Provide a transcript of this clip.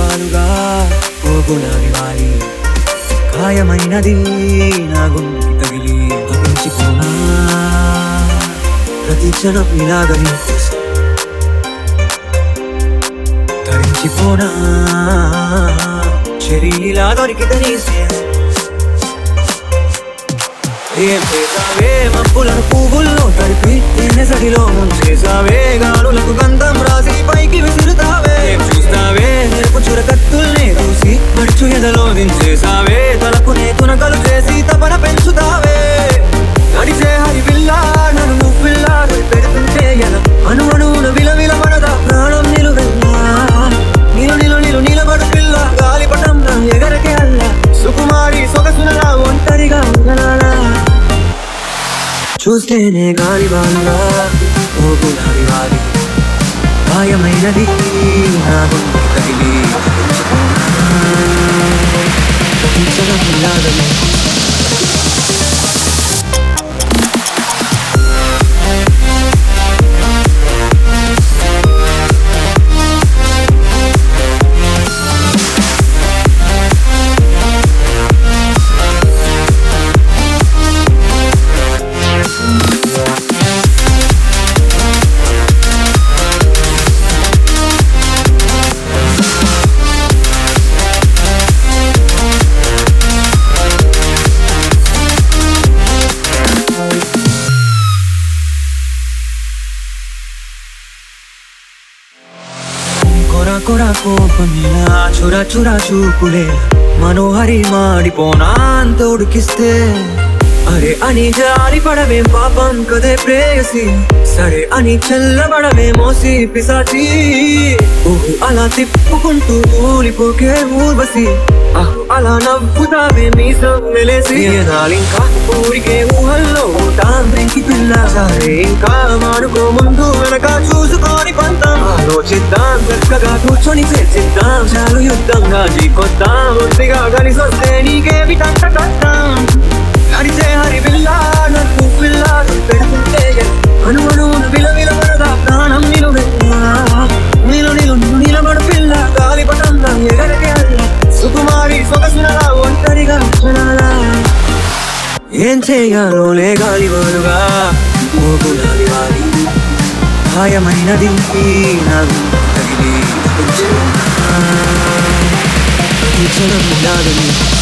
గాలివాలుగా ఓ గులాబీ వాలి ఖాయమైనది నా గుండెకి తగిలి తప్పించుకున్నా ప్రతి క్షణం ఇలాగని తరించిపోనా చెరీలా దొరికితని ఏం చేసావే మబ్బులను పువ్వుల్లో తడిపి తేనె సడిలో ముంచేసావే గాలులకు గంధం రాసి పైకి విసురుతావే ఏం చూస్తావే నెరుపు చురకత్తుల్ని చూసి మడుచు ఎదలో దించేసావే తలపునే తునకలు చేసి తపన పెంచుతావే నడిచే హరి పిల్ల నన్ను నువ్విల్లా పెడుతుంటే ఎలా అను అణువున విలవిల మనదా ప్రాణం నిలువెల్లా నిలు నిలు నిలు నిలబడు పిల్ల గాలిపటం నా ఎగరకే అల్ల సుకుమారి సొగసునలా ఒంటరిగా ఉండనాలా చూస్తేనే గాలి బాలుగా ఓ గులాబీ వాలి గాయమైనది నా గుండె తగిలి తప్పించడం ఇలాగని కొర కొర కోపమిలా చుర చుర చూపులే మనోహరి మాడిపోనా అంత ఉడికిస్తే అరే అని జారి పడవేం పాపం కదే ప్రేయసి సరే అని చల్లబడవే మోసి పిసాచి ఊహు అలా తిప్పుకుంటూ ఊలిపోకే ఊర్వశి అహు అలా నవ్వుతావే మీసం వెలేసి నాలింకా ఊరికే ఊహల్లో తాంబ్రికి పిల్ల సరే ఇంకా మానుకో ముందు వెనక చూసుకొని పంతం ఆలోచిద్దాం చక్కగా కూర్చొని చర్చిద్దాం చాలు యుద్ధంగా జీకొద్దాం ఒత్తిగా కలిసి వస్తే నీకేమి తంట కట్టాం నడిచే హరి పిల్ల నన్ను పిల్ల పెడుతుంటే అను అను విల విల వరద ప్రాణం నిలువెల్లా నిలు నిలు నిలబడు పిల్ల గాలి పటంల ఎగరకే అల్ల సుకుమారి సొగసునలా ఒంటరిగా క్షణాలా ఏం చేయాలో లే గాలి వారుగా ఓ గులాబీ వాలి గాయమైనది నాకు తగిలి తప్పించుకున్నా. ఈ క్షణం ఇలాగని